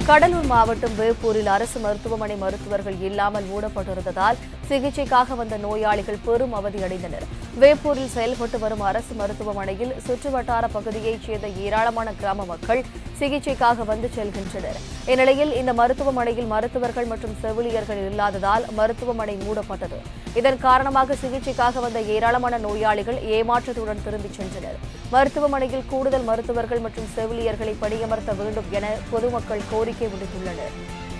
கடலூர் மாவட்டம் வேப்பூரில் அரசு மருத்துவமனை மருத்துவர்கள் இல்லாமல் மூடப்பட்டிருந்ததால் சிகிச்சைக்காக வந்த நோயாளிகள் பெரும் அவதியடைந்தனர் வேப்பூரில் செயல்பட்டு வரும் அரசு மருத்துவமனையில் சுற்றுவட்டார பகுதியைச் சேர்ந்த ஏராளமான கிராம மக்கள் சிகிச்சைக்காக வந்து செல்கின்றனர் இந்நிலையில் இந்த மருத்துவமனையில் மருத்துவர்கள் மற்றும் செவிலியர்கள் இல்லாததால் மருத்துவமனை மூடப்பட்டது இதன் காரணமாக சிகிச்சைக்காக வந்த ஏராளமான நோயாளிகள் ஏமாற்றத்துடன் திரும்பிச் சென்றனர் மருத்துவமனையில் கூடுதல் மருத்துவர்கள் மற்றும் செவிலியர்களை பணியமர்த்த வேண்டும் என பொதுமக்கள் கோரிக்கை விடுத்துள்ளனர்